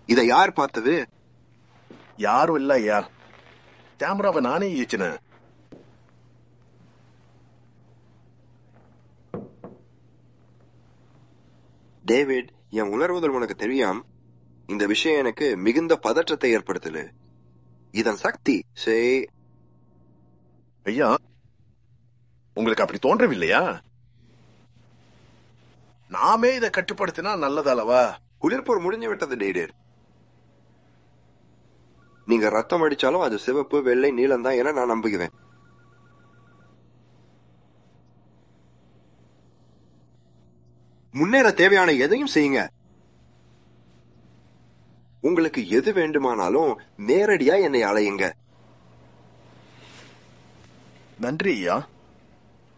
இதை யார் பார்த்தது யாரும் இல்ல ஐயா கேமராவை நானே ஈச்சினேன் டேவிட் என் உணர்வுகள் உனக்கு தெரியாம் இந்த விஷயம் எனக்கு மிகுந்த பதற்றத்தை ஏற்படுத்தல இதன் சக்தி சே ஐயா உங்களுக்கு அப்படி தோன்றவில்லையா நாமே இதை கட்டுப்படுத்தினா நல்லதல்லவா குளிர்போர் முடிஞ்சு விட்டது டேவிட் நீங்க ரத்தம் அடிச்சாலும் அது சிவப்பு வெள்ளை நீலம் தான் என நான் நம்புகிறேன் முன்னேற தேவையான எதையும் செய்யுங்க உங்களுக்கு எது வேண்டுமானாலும் நேரடியா என்னை அலையுங்க நன்றி ஐயா